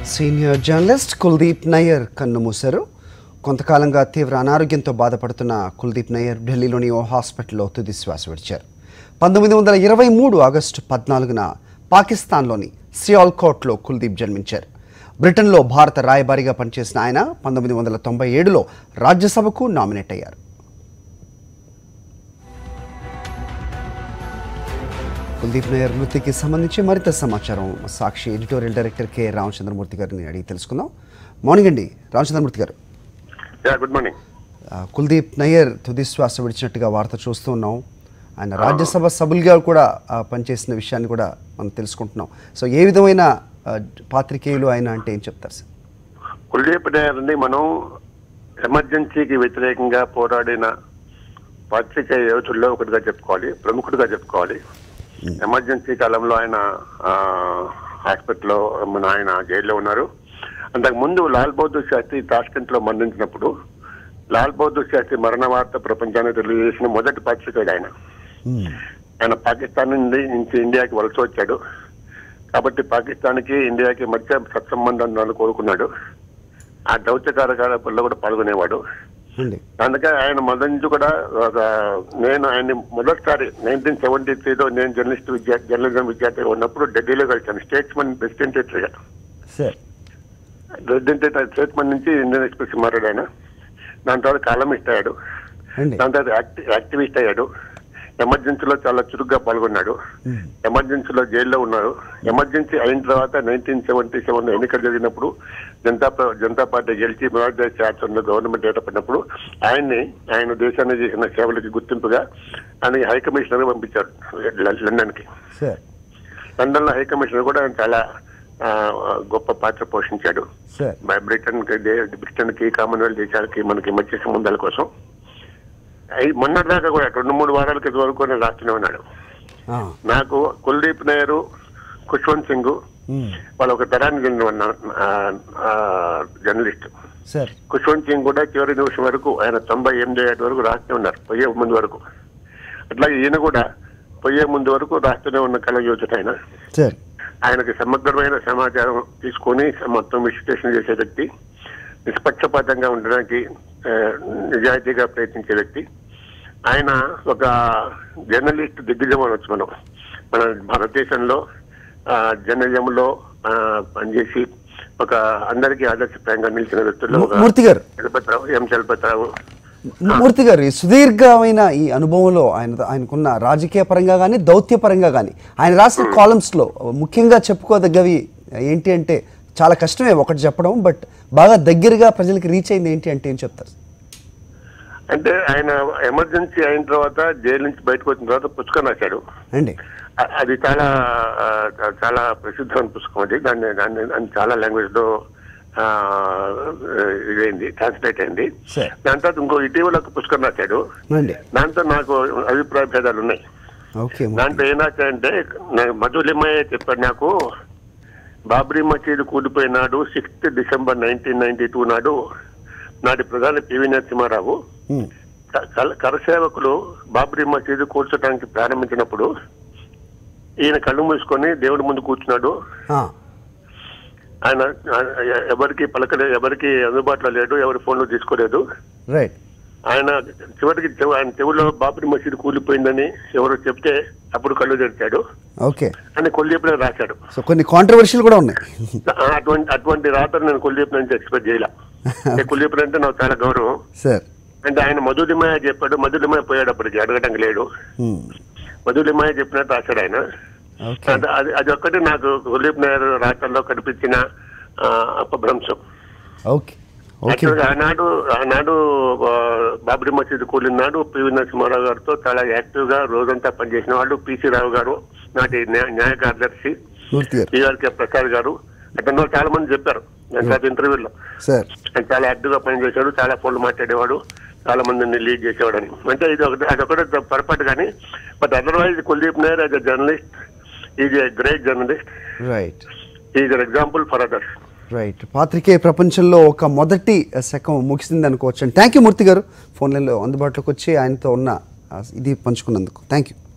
Senior journalist Kuldeep Nayar కన్నుమూశారు కొంతకాలంగా తీవ్ర అనారోగ్యంతో బాధపడుతున్న కుల్దీప్ నయ్యర్ ఢిల్లీలోని ఓ హాస్పిటల్లో తుది శ్వాస విడిచారు పంతొమ్మిది వందల ఇరవై మూడు ఆగస్టు పద్నాలుగున పాకిస్తాన్లోని సియాల్కోట్లో కుల్దీప్ జన్మించారు బ్రిటన్లో భారత రాయబారిగా పనిచేసిన ఆయన పంతొమ్మిది వందల తొంభై ఏడులో రాజ్యసభకు నామినేట్ అయ్యారు కుల్దీప్ నయ్యర్ మృతికి సంబంధించి మరింత సమాచారం Sakshi editorial director K Ramachandramurthy గారిని అడిగి తెలుసుకుందాం మార్నింగ్ అండి రామచంద్రమూర్తి గారు యా గుడ్ మార్నింగ్ ఆ, కుల్దీప్ నయ్యర్ తుది శ్వాస విడిచినట్టుగా వార్త చూస్తూ ఉన్నాం ఆయన రాజ్యసభ సభ్యులుగా కూడా ఆ, పనిచేసిన విషయాన్ని కూడా మనం తెలుసుకుంటున్నాం సో ఏ విధమైన ఆ, పాత్రికేయులు ఆయన అంటే ఏం చెప్తారు సార్ కుల్దీప్ నయ్యర్ని మనం ఎమర్జెన్సీకి వ్యతిరేకంగా పోరాడిన పత్రిక యోధుల్లో ఒకటిగా చెప్పుకోవాలి ప్రముఖుడిగా చెప్పుకోవాలి ఎమర్జెన్సీ కాలంలో ఆయన ఆ, హాస్పిటల్లో మన ఆయన జైల్లో ఉన్నారు అంతకు ముందు లాల్ బహదూర్ శాస్త్రి తాష్కెంట్ లో మరణించినప్పుడు లాల్ బహదూర్ శాస్త్రి మరణ వార్త ప్రపంచానికి తెలియజేసిన మొదటి పత్రికేయుడు ఆయన ఆయన పాకిస్తాన్ నుండి నుంచి ఇండియాకి వలస వచ్చాడు కాబట్టి పాకిస్తాన్కి ఇండియాకి మధ్య సత్సంబంధాన్ని కోరుకున్నాడు ఆ దౌత్య కార్యకలాపాల్లో కూడా పాల్గొనేవాడు అండి అందుకే ఆయన మొదటి నుంచి కూడా ఒక నేను ఆయన మొదటిసారి నైన్టీన్ సెవెంటీ త్రీలో నేను జర్నలిస్ట్ విద్యార్థి జర్నలిజం విద్యార్థిగా ఉన్నప్పుడు ఢిల్లీలో కలిశాను స్టేట్స్మన్ ప్రెసిడెంటేటరీగా సార్ ప్రెసిడెంటేటర్ స్టేట్స్మన్ నుంచి ఇండియన్ ఎక్స్ప్రెస్ మారాడు ఆయన దాని తర్వాత కాలమిస్ట్ అయ్యాడు అండి దాని తర్వాత యాక్టి యాక్టివిస్ట్ అయ్యాడు ఎమర్జెన్సీలో చాలా చురుగ్గా పాల్గొన్నాడు ఎమర్జెన్సీలో జైల్లో ఉన్నారు ఎమర్జెన్సీ అయిన తర్వాత నైన్టీన్ సెవెంటీ సెవెన్ ఎన్నికలు జరిగినప్పుడు జనతా ప- జనతా పార్టీ గెలిచి భారతదేశ ఆచరణలో గవర్నమెంట్ ఏర్పడినప్పుడు ఆయన్ని ఆయన దేశాన్ని చేసిన సేవలకి గుర్తింపుగా ఆయన హై కమిషనర్ పంపించారు ల- లండన్కి సార్ లండన్ లో హై కమిషనర్ కూడా ఆయన చాలా ఆ, గొప్ప పాత్ర పోషించాడు సార్ బై- బ్రిటన్ కి దే- బ్రిటన్ కి కామన్వెల్త్ దేశాలకి మనకి మధ్య సంబంధాల కోసం అయి- మొన్నటిదాకా కూడా రెండు మూడు వారాల క్రితం వరకు నేను రాస్తూనే ఉన్నాడు ఆ, నాకు కుల్దీప్ నాయరు ఖుష్వంత్ సింగ్ ఉమ్, వాళ్ళు ఒక తరానికి చెందిన జర్నలిస్ట్ సార్ ఖుష్వంత్ సింగ్ కూడా చివరి నిమిషం వరకు ఆయన తొంభై ఎనిమిది ఏడు వరకు రాస్తూనే ఉన్నారు పోయే ముందు వరకు అట్లాగే ఈయన కూడా పోయే ముందు వరకు రాస్తూనే ఉన్న కళ యోచన ఆయన సార్ ఆయనకి సమగ్రమైన సమాచారం తీసుకొని మొత్తం విశ్లేషణ చేసే వ్యక్తి నిష్పక్షపాతంగా ఉండడానికి ఆ, నిజాయితీగా ప్రయత్నించే వ్యక్తి ఆయన ఒక జర్నలిస్ట్ దిగ్గజం అనొచ్చు మనం మన భారతదేశంలో ఆ, జర్నలిజంలో ఆ, పనిచేసి ఒక అందరికీ ఆదర్శప్రాయంగా నిలిచిన వ్యక్తుల్లో ఒక మూర్తి గారు చలపతిరావు ఎం చలపతిరావు మూర్తి గారు ఈ సుదీర్ఘమైన ఈ అనుభవంలో ఆయన ఆయనకున్న రాజకీయ పరంగా కానీ దౌత్య పరంగా కానీ ఆయన రాసిన కాలమ్స్లో ముఖ్యంగా చెప్పుకోదగ్గవి ఏంటి అంటే చాలా కష్టమే ఒకటి చెప్పడం బట్ బాగా దగ్గరగా ప్రజలకి రీచ్ అయింది ఏంటి అంటే ఏం చెప్తారు అంటే ఆయన ఎమర్జెన్సీ అయిన తర్వాత జైలు నుంచి బయటకు వచ్చిన తర్వాత పుస్తకం రాశాడు అండి అ- అది చాలా ఆ, చాలా ప్రసిద్ధమైన పుస్తకం అది దాన్ని దాన్ని దాన్ని చాలా లాంగ్వేజ్ లో ఆ, ఇదైంది ట్రాన్స్లేట్ అయింది సరే. దాని తర్వాత ఇంకో ఇటీవల ఒక పుస్తకం రాశాడు అండి దాంతో నాకు అభిప్రాయ భేదాలు ఉన్నాయి ఓకే దాంట్లో ఏం రాశాడంటే నా- మధులిమయ్య చెప్పాడు నాకు బాబ్రీ మసీదు కూలిపోయినాడు sixth December nineteen ninety two నాడు నాటి ప్రధాని పివి నరసింహారావు ఉమ్, క- కల- కరసేవకులు బాబ్రీ మసీదు కూర్చోటానికి ప్రారంభించినప్పుడు ఈయన కళ్ళు మూసుకొని దేవుడి ముందు కూర్చున్నాడు ఆ, ఆయన ఆయన ఎవరికి పలకలే ఎవరికి అందుబాటులో లేడు ఎవరి ఫోన్లు తీసుకోలేదు రైట్ ఆయన చివరికి చెవు- ఆయన చెవులో బాబ్రీ మసీదు కూలిపోయిందని ఎవరు చెప్తే అప్పుడు కళ్ళు తెరిచాడు ఓకే అని కొల్లీపునే రాశాడు సో కొన్ని కాంట్రవర్షియల్ కూడా ఉన్నాయి ఆ, అటువంటి అటువంటి రాతను నేను కుల్దీప్ నుంచి ఎక్స్పెక్ట్ చేయలే అంటే కుల్దీప్ అంటే నాకు చాలా గౌరవం సార్ అంటే ఆయన మధులిమయ చెప్పాడు మధులిమయ పోయాడు అప్పటికి అడగటం లేడు ఉమ్, మధులిమయ చెప్పినట్టు రాశాడు ఆయన ఓకే అది- అది అది ఒక్కటి నాకు కుల్దీప్ నాయర్ రాష్ట్రంలో కనిపించిన ఆ, అపభ్రంశం ఓకే ఓకే యాక్చువల్గా ఆనాడు ఆనాడు ఆ, బాబ్రీ మసీద్ కూలినాడు పివి నరసింహారావు గారితో చాలా యాక్టివ్ గా రోజంతా పనిచేసిన వాళ్ళు పిసి రావు గారు నాటి న్యాయ న్యాయ కార్యదర్శి మూర్తి గారు టీఆర్కే ప్రసాద్ గారు అతను చాలా మంది చెప్పారు నేను చదివిన ఇంటర్వ్యూలో సార్ ఆయన చాలా యాక్టివ్ గా పనిచేశాడు చాలా ఫోన్లు మాట్లాడేవాడు చాలా మందిని లీడ్ చేసేవాడు అని అంటే ఇది ఒకటి అదొకటి పొరపాటు కానీ but otherwise Kuldip Nayar as a journalist is a great journalist right is an example for others right పాత్రికేయ ప్రపంచంలో ఒక మొదటి శకం ముగిసింది అనుకోవచ్చు థ్యాంక్ యూ మూర్తి గారు ఫోన్లలో అందుబాటులోకి వచ్చి ఆయనతో ఉన్న ఆ, ఇది పంచుకున్నందుకు థ్యాంక్ యూ